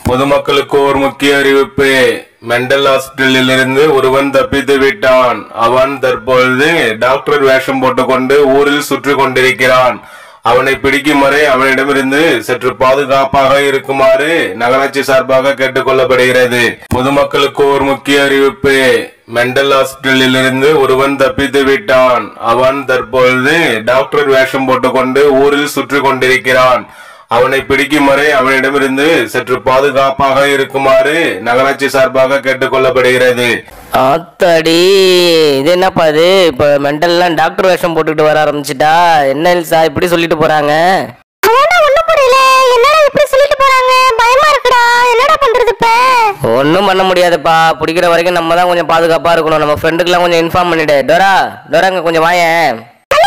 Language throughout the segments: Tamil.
பொதுமக்களுக்கு ஒரு முக்கிய அறிவிப்பு மெண்டல் ஹாஸ்பிட்டலில் இருந்து ஒருவன் தப்பித்து விட்டான் அவன் தற்பொழுது டாக்டர் வேஷம் போட்டுக்கொண்டு ஊரில் சுற்றி கொண்டிருக்கிறான் அவனை பிடிக்கும் வரை அவனிடமிருந்து சற்று பாதுகாப்பாக இருக்குமாறு நகராட்சி சார்பாக கேட்டுக்கொள்ளப்படுகிறது பொதுமக்களுக்கு ஒரு முக்கிய அறிவிப்பு மெண்டல் ஹாஸ்பிட்டலில் இருந்து ஒருவன் தப்பித்து விட்டான் அவன் தற்பொழுது டாக்டர் வேஷம் போட்டுக்கொண்டு ஊரில் சுற்றி கொண்டிருக்கிறான் அவனை பிடிக்கும் வரை அவனிடமிருந்து சற்று பாதுகாப்பாக இருக்குமாறு நகராட்சி சார்பாக கேட்டுக்கொள்ளப்படுகிறது ஆத்தாடி இது என்னப்பா இது இப்போ மென்டல்லாம் டாக்டர் வேஷம் போட்டுக்கிட்டு வர ஆரம்பிச்சிட்டா என்ன இல்சா இப்படி சொல்லிட்டு போறாங்க அதான் ஒண்ணும் புரியல என்னடா இப்படி சொல்லிட்டு போறாங்க பயமா இருக்குடா என்னடா பண்றது இப்ப ஒன்றும் பண்ண முடியாதுப்பா பிடிக்கிற வரைக்கும் நம்ம தான் கொஞ்சம் பாதுகாப்பாக இருக்கணும் நம்ம ஃப்ரெண்டுக்கெல்லாம் கொஞ்சம் இன்ஃபார்ம் பண்ணிடு டோரா டோரா இங்கே கொஞ்சம் வாயேன்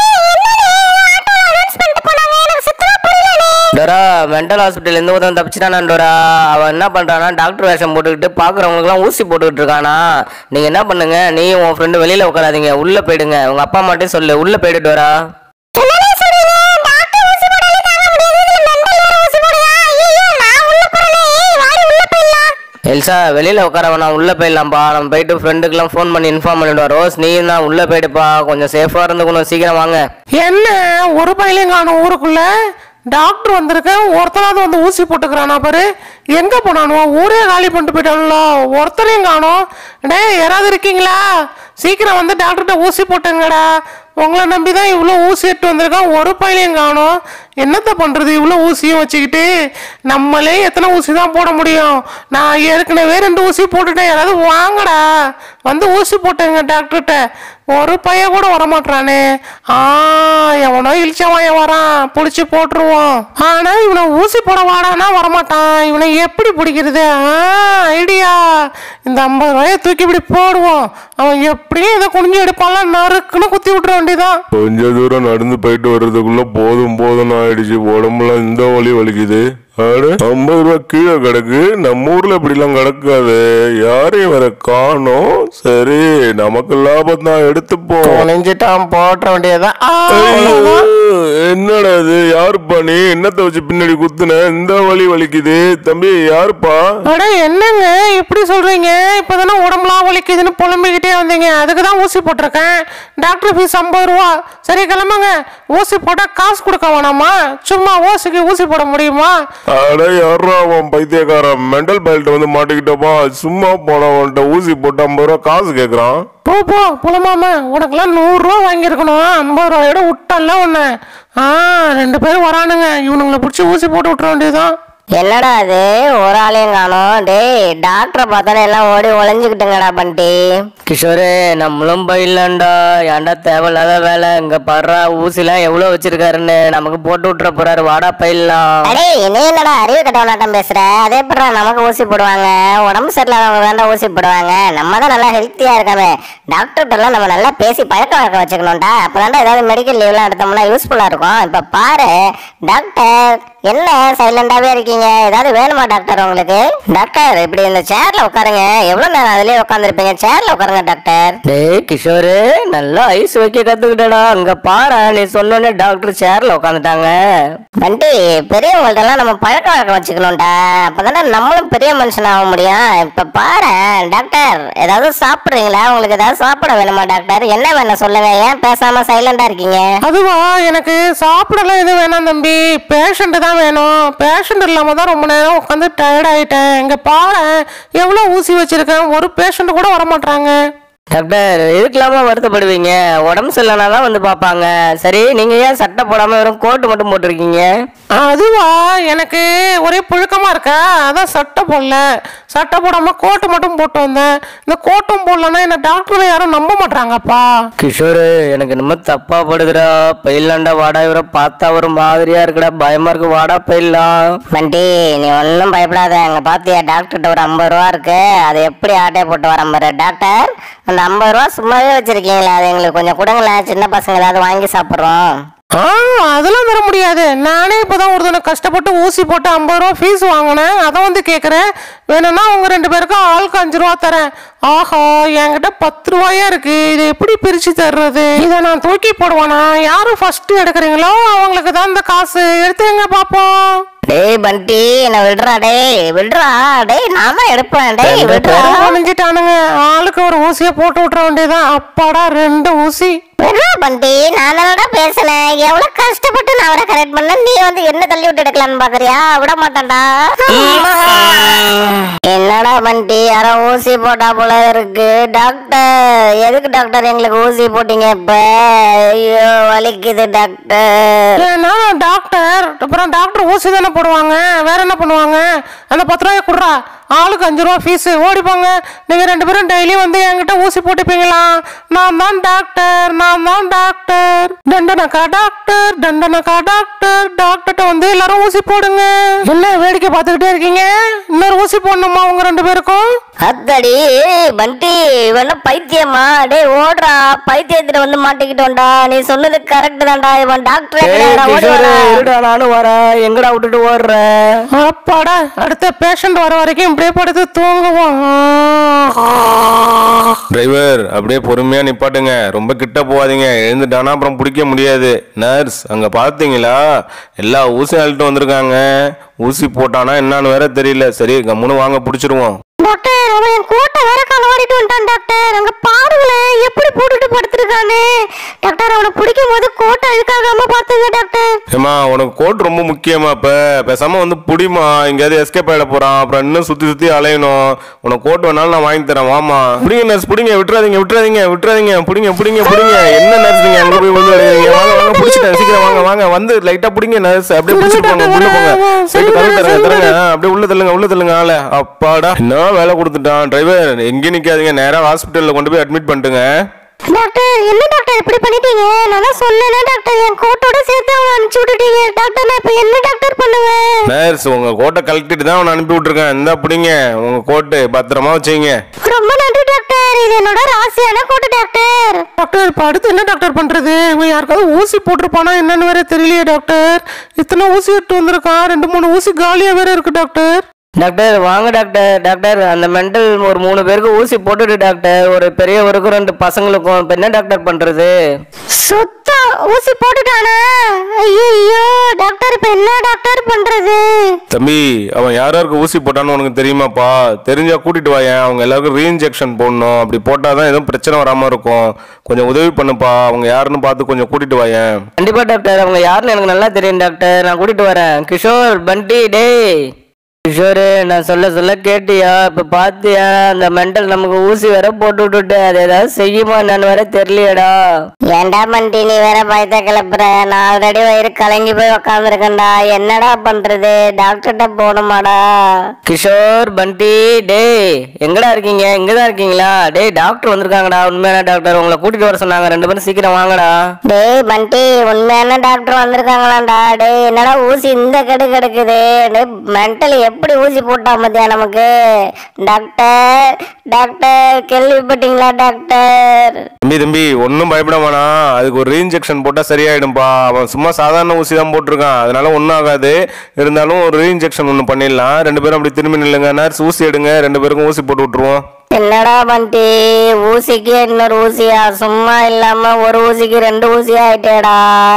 டோரா மென்டல் ஹாஸ்பிட்டல் ஒருத்தன் தப்பிச்சிட்டானா டோரா அவன் என்ன பண்றானா டாக்டர் வேஷம் போட்டுக்கிட்டு பார்க்குறவங்களுக்குலாம் ஊசி போட்டுக்கிட்டு இருக்கானா நீங்க என்ன பண்ணுங்க நீ உன் ஃப்ரெண்டு வெளியில உட்காராதீங்க உள்ள போயிடுங்க உங்க அப்பா அம்மாட்டையும் சொல்லு உள்ள போயிடு டோரா என்னடா சொல்றீங்க டாக்டர் ஊசி போடாலே தாங்க முடியாது இதுல மெண்டல் வேற ஊசி போடுயா ஐயோ நான் உள்ள போறேனே ஏய் வாடி உள்ள போயிடலாம் எல்சா வெளியில உட்கார வேணாம் உள்ள போயிடலாம்ப்பா நம்ம போயிட்டு ஃப்ரெண்டுக்கெல்லாம் ஃபோன் பண்ணி இன்ஃபார்ம் பண்ணிவிடுவோம் ரோஸ் நீ தான் உள்ள போயிடுப்பா கொஞ்சம் சேஃபா இருந்துக்கணும் சீக்கிரம் வாங்க என்ன ஒரு பையலையும் காணும் ஊருக்குள்ள டாக்டர் வந்திருக்கேன் ஒருத்தனாவது வந்து ஊசி போட்டுக்கிறானா பாரு எங்க போனானோ ஊரே காலி பண்ணிட்டு போயிட்டானுங்களோ ஒருத்தரையும் காணோம் டேய் யாராவது இருக்கீங்களா சீக்கிரம் வந்து டாக்டர்கிட்ட ஊசி போட்டுங்கடா உங்களை நம்பி தான் இவ்வளோ ஊசி எடுத்து வந்திருக்கேன் ஒரு பையலையும் காணோம் என்னத்த பண்ணுறது இவ்வளோ ஊசியும் வச்சுக்கிட்டு நம்மளே எத்தனை ஊசி தான் போட முடியும் நான் ஏற்கனவே ரெண்டு ஊசி போட்டுட்டேன் யாராவது வாங்கடா வந்து ஊசி போட்டுங்க டாக்டர்கிட்ட ஒரு பையன் கூட வரமாட்டானே ஆ எவனோ இழிச்சவன் வரான் பிடிச்சி போட்டுருவோம் ஆனா இவனை ஊசி போட வாடானா வரமாட்டான் இவனை எப்படி பிடிக்கிறது ஆ ஐடியா இந்த ஐம்பது ரூபாய தூக்கி இப்படி போடுவோம் அவன் எப்படியும் இதை குனிஞ்சு எடுப்பான்ல நறுக்குன்னு குத்தி விட்டுற வேண்டியதான் கொஞ்ச தூரம் நடந்து போயிட்டு வர்றதுக்குள்ள போதும் போதும் ஆயிடுச்சு உடம்புலாம் இந்த வலி வலிக்குது அட ஐம்பது ரூபா கீழே கிடக்கு நம்ம ஊர்ல இப்படிலாம் கிடக்காது யாரையும் வேற காணோம் சரி நமக்கு லாபம் தான் எடுத்துப்போம் குனிஞ்சிட்டான் போட்ட வேண்டியதான் ஆ, ஐயோ, அவ்வளவுதான். என்னடா இது யாருப்பா நீ என்னத்தை வச்சு பின்னாடி குத்துன இந்த வலி வலிக்குது தம்பி யாருப்பா அட என்னங்க இப்படி சொல்றீங்க இப்பதானே உடம்புலாம் வலிக்குதுன்னு புலம்பிக்கிட்டே வந்தீங்க அதுக்கு தான் ஊசி போட்டிருக்கேன் டாக்டர் ஃபீஸ் ஐம்பது ரூபா சரி கிளம்புங்க ஊசி போட்டா காசு கொடுக்க வேணாமா சும்மா ஊசிக்கு ஊசி போட முடியுமா அட யாரா அவன் பைத்தியக்காரன் மெண்டல் பைல்ட்ட வந்து மாட்டிக்கிட்டப்பா சும்மா போனவன்ட்ட ஊசி போட்டு ஐம்பது ரூபா காசு கேக்குறான் போ போ புலமாம உனக்கெல்லாம் நூறுரூவா வாங்கியிருக்கணும் ஐம்பது ரூபாயோட விட்டான்ல ஒன்று ஆ ரெண்டு பேரும் வரானுங்க இவனுங்களை பிடிச்சி ஊசி போட்டு விட்டுற வேண்டியதுதான் என்னடா அது ஒரு ஆளையும் காணோம் டேய் டாக்டரை பார்த்தாலே எல்லாம் ஓடி ஒளிஞ்சுக்கிட்டுங்கடா பண்டி கிஷோரு நம்மளும் போயிடலாம்டா ஏன்டா தேவையில்லாத வேலை இங்க படுறா ஊசிலாம் எவ்வளவு வச்சிருக்காருன்னு நமக்கு போட்டு விட்டுற போறாரு வாடா போயிடலாம் அடே நீ என்னடா அறிவு கட்டவனாட்டம் பேசுற அதே எப்படா நமக்கு ஊசி போடுவாங்க உடம்பு சரியில்லாதவங்க தாண்டா ஊசி போடுவாங்க நம்ம தான் நல்லா ஹெல்த்தியா இருக்கமே டாக்டர்கிட்டலாம் நம்ம நல்லா பேசி பழக்க வழக்க வச்சுக்கணும்டா அப்பதான்டா ஏதாவது மெடிக்கல் லீவ்லாம் எடுத்தோம்னா யூஸ்ஃபுல்லா இருக்கும் இப்ப பாரு டாக்டர் என்ன சைலண்டாவே இருக்கீங்க ஏதாவது வேணுமா டாக்டர் உங்களுக்கு டாக்டர் இப்படி இந்த சேர்ல உட்காருங்க எவ்வளவு நேரம் அதுலயே உட்காந்துருப்பீங்க சேர்ல உட்காருங்க டாக்டர் டேய் கிஷோரு நல்லா ஐஸ் வைக்க கத்துக்கிட்டடா அங்க பாரு நீ சொன்னோன்னே டாக்டர் சேர்ல உட்காந்துட்டாங்க வண்டி பெரியவங்கள்ட்ட எல்லாம் நம்ம பழக்க வழக்கம் வச்சுக்கணும்டா அப்பதானே நம்மளும் பெரிய மனுஷன் ஆக முடியும் இப்ப பாரு டாக்டர் ஏதாவது சாப்பிடுறீங்களா உங்களுக்கு ஏதாவது சாப்பிட வேணுமா டாக்டர் என்ன வேணும் சொல்லுங்க ஏன் பேசாம சைலண்டா இருக்கீங்க அதுவா எனக்கு சாப்பிடலாம் எதுவும் வேணாம் தம்பி பேஷண்ட் தான் வேணும் பேஷண்ட் இல்லாம தான் ரொம்ப நேரம் உட்காந்து டயர்ட் ஆயிட்டேன் இங்க பாரு எவ்வளோ ஊசி வச்சிருக்கேன் ஒரு பேஷண்ட் கூட வர மாட்டாங்க டாக்டர் இதுக்கெல்லாமா வருத்தப்படுவீங்க உடம்பு சரியில்லைனா தான் வந்து பார்ப்பாங்க சரி நீங்க ஏன் சட்டை போடாம வெறும் கோட்டு மட்டும் போட்டிருக்கீங்க அதுவா எனக்கு ஒரே புழுக்கமா இருக்கா அதான் சட்டை போடல சட்டை போடாம கோட்டு மட்டும் போட்டு வந்தேன் இந்த கோட்டும் போடலன்னா என்ன டாக்டர் யாரும் நம்ப மாட்டாங்கப்பா கிஷோரு எனக்கு என்னமோ தப்பா படுதுடா பயிலாண்டா வாடா இவரை பார்த்தா ஒரு மாதிரியா இருக்குடா பயமா இருக்கு வாடா போயிடலாம் வண்டி நீ ஒன்றும் பயப்படாத அங்க பாத்தியா டாக்டர்கிட்ட ஒரு ஐம்பது ரூபா இருக்கு அதை எப்படி ஆட்டை போட்டு வரேன் பாரு டாக்டர் அந்த ஐம்பது ரூபா சும்மாவே வச்சிருக்கீங்களா அது எங்களுக்கு கொஞ்சம் கொடுங்களேன் சின்ன பசங்க ஏதாவது வாங்கி சாப்பிட்றோம் ஆ அதெல்லாம் தர முடியாது நானே இப்போதான் ஒருத்தனை கஷ்டப்பட்டு ஊசி போட்டு ஐம்பது ரூபா ஃபீஸ் வாங்கினேன் அதை வந்து கேட்குறேன் வேணும்னா அவங்க ரெண்டு பேருக்கும் ஆளுக்கு அஞ்சு ரூபா தரேன் ஆஹா என்கிட்ட பத்து ரூபாயா இருக்கு இதை எப்படி பிரிச்சு தர்றது இதை நான் தூக்கி போடுவானா யாரும் ஃபர்ஸ்ட் எடுக்கிறீங்களோ அவங்களுக்கு தான் இந்த காசு எடுத்துங்க பார்ப்போம் டேய் பண்டி என்ன விடுறா டேய் விடுறா டேய் நான் தான் எடுப்பேன் டேய் விடுறா குறைஞ்சிட்டானுங்க ஆளுக்கு ஒரு ஊசியை போட்டு விட்டுற வேண்டியதான் அப்பாடா ரெண்டு ஊசி விடுறா பண்டி நான் தானடா பேசினேன் எவ்வளவு கஷ்டப்பட்டு நான் அவரை கரெக்ட் பண்ண நீ வந்து என்ன தள்ளி விட்டு எடுக்கலாம்னு பாக்குறியா விட மாட்டேன்டா என்னடா பண்டி யாரோ ஊசி போட்டா போல இருக்கு டாக்டர் எதுக்கு டாக்டர் எங்களுக்கு ஊசி போட்டீங்க இப்ப ஐயோ வலிக்குது டாக்டர் ஏன்னா டாக்டர் அப்புறம் டாக்டர் ஊசி தானே போடுவாங்க வேற என்ன பண்ணுவாங்க அந்த பத்து ரூபாய் குடுறா ஆளுக்கு அஞ்சு ரூபா ஃபீஸ் ஓடிப்பாங்க நீங்க ரெண்டு பேரும் டெய்லி வந்து என்கிட்ட ஊசி போட்டுப்பீங்களா நான் தான் டாக்டர் நான் தான் டாக்டர் தண்டனக்கா டாக்டர் தண்டனக்கா டாக்டர் டாக்டர்கிட்ட வந்து எல்லாரும் ஊசி போடுங்க என்ன வேடிக்கை பார்த்துக்கிட்டே இருக்கீங்க இன்னொரு ஊசி போடணுமா உங்க ரெண்டு பேருக்கும் அத்தடி பண்டி இவன பைத்தியமா டேய் ஓடுறா பைத்தியத்துல வந்து மாட்டிக்கிட்டோம்டா நீ சொன்னது கரெக்ட் தான்டா இவன் டாக்டர் ஏய் கிஷோரு இருடா நானும் வரேன் எங்கடா விட்டுட்டு ஓடுற அப்பாடா அடுத்த பேஷண்ட் வர வரைக்கும் இப்படியே படுத்து தூங்குவோம் டிரைவர் அப்படியே பொறுமையா நிப்பாட்டுங்க ரொம்ப கிட்ட போகாதீங்க எழுந்துட்டானா அப்புறம் பிடிக்க முடியாது நர்ஸ் அங்க பாத்தீங்களா எல்லா ஊசி அழுட்டு வந்திருக்காங்க ஊசி போட்டானா என்னன்னு வேற தெரியல சரி கம்முன்னு வாங்க பிடிச்சிருவோம் டாக்டர் அவன் என் கோட்டை வேற கலவாடிட்டு வந்துட்டான் டாக்டர் அங்க பாருங்களேன் எப்படி போட்டுட்டு படுத்திருக்கானே டாக்டர் அவனை பிடிக்கும் போது கோட்டை அழுக்காகாம பாத்துங்க டாக்டர் ஏமா உனக்கு கோட் ரொம்ப முக்கியமா இப்ப பேசாம வந்து புடிமா எங்கேயாவது எஸ்கேப் ஆயிட போறான் அப்புறம் இன்னும் சுத்தி சுத்தி அலையணும் உனக்கு கோட் வேணாலும் நான் வாங்கி தரேன் வாமா புடிங்க நர்ஸ் புடிங்க விட்டுறாதீங்க விட்டுறாதீங்க விட்டுறாதீங்க புடிங்க புடிங்க புடிங்க என்ன நர்ஸ் நீங்க அங்க போய் வந்து அலையறீங்க வாங்க வாங்க புடிச்சிட்டேன் சீக்கிரம் வாங்க வாங்க வந்து லைட்டா புடிங்க நர்ஸ் அப்படியே புடிச்சிட்டு போங்க உள்ள போங்க சரி தரங்க தரங்க தரங்க ஆ, அப்படியே உள்ள தள்ளுங்க உள்ள தள்ளுங்க ஆள அப்பாடா என்ன வேலை கொடுத்துட்டான் டிரைவர் எங்கேயும் நிக்காதீங்க நேரா ஹாஸ்பிட்டல்ல கொண்டு போய் அட்மிட் பண்ணிட்டுங்க டாக்டர் என்ன டாக்டர் இப்படி பண்ணிட்டீங்க நான் தான் சொன்னேனே டாக்டர் என் கோட்டோட சேர்த்து அவனை அனுப்பிச்சு விட்டுட்டீங்க டாக்டர் நான் இப்ப என்ன டாக்டர் பண்ணுவேன் நர்ஸ் உங்க கோட்டை கலெக்டிட்டு தான் அவனை அனுப்பி விட்டுருக்கேன் இந்தா பிடிங்க உங்க கோட்டு பத்திரமா வச்சுங்க ரொம்ப நன்றி டாக்டர் இது என்னோட ராசியான கோட்டு டாக்டர் டாக்டர் இப்போ அடுத்து என்ன டாக்டர் பண்றது இவன் யாருக்காவது ஊசி போட்டிருப்பானா என்னன்னு வேற தெரியலையே டாக்டர் இத்தனை ஊசி எடுத்து வந்திருக்கான் ரெண்டு மூணு ஊசி காலியா வேற இருக்கு டாக்டர் டாக்டர் வாங்க டாக்டர் டாக்டர் அந்த மெண்டல் ஒரு மூணு பேருக்கு ஊசி போட்டுட்டு டாக்டர் ஒரு பெரியவருக்கும் ரெண்டு பசங்களுக்கும் இப்போ என்ன டாக்டர் பண்றது சுத்தம் ஊசி போட்டுட்டானா ஐயோ டாக்டர் இப்ப என்ன டாக்டர் பண்றது தம்பி அவன் யார் யாருக்கு ஊசி போட்டான்னு உனக்கு தெரியுமாப்பா தெரிஞ்சா கூட்டிட்டு வாயேன் அவங்க எல்லாருக்கும் ரீஇன்ஜெக்ஷன் போடணும் அப்படி போட்டாதான் எதுவும் பிரச்சனை வராம இருக்கும் கொஞ்சம் உதவி பண்ணுப்பா அவங்க யாருன்னு பார்த்து கொஞ்சம் கூட்டிட்டு வாயேன் கண்டிப்பா டாக்டர் அவங்க யாருன்னு எனக்கு நல்லா தெரியும் டாக்டர் நான் கூட்டிட்டு வரேன் கிஷோர் பண்டி டேய் கிஷோரு நான் சொல்ல சொல்ல கேட்டியா இப்ப பாத்தியா அந்த மெண்டல் நமக்கு ஊசி வேற போட்டு விட்டுட்டு அது ஏதாவது செய்யுமா என்னன்னு வேற தெரியலையேடா ஏன்டா பண்டி நீ வேற பயத்த கிளப்புற நான் ஆல்ரெடி வயிறு கலங்கி போய் உக்காந்துருக்கேன்டா என்னடா பண்றது டாக்டர்கிட்ட போகணுமாடா கிஷோர் பண்டி டேய் எங்கடா இருக்கீங்க இங்கதான் இருக்கீங்களா டேய் டாக்டர் வந்திருக்காங்கடா உண்மையான டாக்டர் உங்களை கூட்டிட்டு வர சொன்னாங்க ரெண்டு பேரும் சீக்கிரம் வாங்கடா டேய் பண்டி உண்மையான டாக்டர் வந்திருக்காங்களாடா டேய் என்னடா ஊசி இந்த கெடு கிடக்குது டேய் மென்டல் எப்படி ஊசி போட்டா மத்தியா நமக்கு டாக்டர் டாக்டர் கேள்விப்பட்டீங்களா டாக்டர் தம்பி தம்பி ஒன்றும் பயப்பட வேணாம் அதுக்கு ஒரு ரீஇன்ஜெக்ஷன் போட்டால் சரியாயிடும்பா அவன் சும்மா சாதாரண ஊசி தான் போட்டிருக்கான் அதனால ஒன்றும் ஆகாது இருந்தாலும் ஒரு ரீஇன்ஜெக்ஷன் ஒன்று பண்ணிடலாம் ரெண்டு பேரும் அப்படி திரும்பி நில்லுங்க நர்ஸ் ஊசி எடுங்க ரெண்டு பேருக்கும் ஊசி போட்டு விட்டுருவோம் என்னடா பண்டி ஊசிக்கு இன்னொரு ஊசியா சும்மா இல்லாம ஒரு ஊசிக்கு ரெண்டு ஊசி ஆயிட்டேடா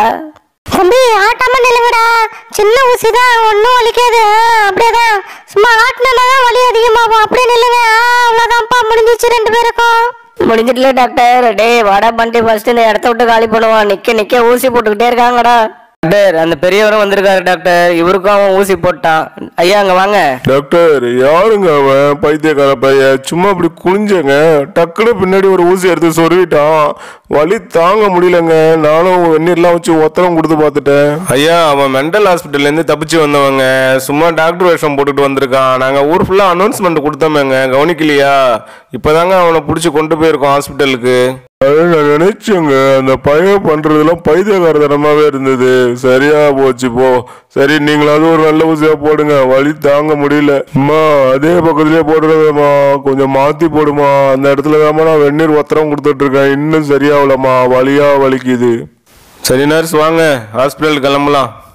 தம்பி ஆட்டாம நில்லுங்கடா சின்ன ஊசி தான் ஒன்றும் வலிக்காது ஆ, அப்படியேதான் சும்மா ஆட்டினாதான் வலி அதிகமாகும் அப்படியே நில்லுங்க ஆ, அவ்வளவுதான்ப்பா முடிஞ்சிச்சு ரெண்டு பேருக்கும் முடிஞ்சிட்டுல டாக்டர் டேய் வாடா பண்டி ஃபர்ஸ்ட் இந்த இடத்த விட்டு காலி பண்ணுவான் நிக்க நிக்க ஊசி போட்டுக்கிட்டே இருக்காங்கடா டாக்டர் அந்த பெரியவரும் வந்திருக்காரு டாக்டர் இவருக்கும் அவன் ஊசி போட்டான் ஐயா அங்க வாங்க டாக்டர் யாருங்க அவன் பைத்தியக்கார பையன் சும்மா அப்படி குனிஞ்சங்க டக்குன்னு பின்னாடி ஒரு ஊசி எடுத்து சொருவிட்டான் வலி தாங்க முடியலங்க நானும் வெந்நீர்லாம் வச்சு ஒத்தரம் கொடுத்து பார்த்துட்டேன் ஐயா அவன் மென்டல் ஹாஸ்பிட்டல்ல இருந்து தப்பிச்சு வந்தவங்க சும்மா டாக்டர் வேஷம் போட்டுட்டு வந்திருக்கான் நாங்க ஊர் ஃபுல்லா அனௌன்ஸ்மெண்ட் கொடுத்தோமேங்க கவனிக்கலையா இப்பதாங்க அவனை பிடிச்சி கொண்டு போயிருக்கோம் ஹாஸ்பிட்டலுக்கு நான் நினைச்சேங்க அந்த பையன் பண்றதெல்லாம் பைத்தியகாரத்தனமாவே இருந்தது சரியா போச்சு போ சரி நீங்களாவது ஒரு நல்ல ஊசியா போடுங்க வலி தாங்க முடியல அம்மா அதே பக்கத்துலயே போடுறதம்மா கொஞ்சம் மாத்தி போடுமா அந்த இடத்துல தாம்மா நான் வெந்நீர் ஒத்தரம் கொடுத்துட்டு இருக்கேன் இன்னும் சரியாகலம்மா வலியா வலிக்குது சரி நர்ஸ் வாங்க ஹாஸ்பிட்டல் கிளம்பலாம்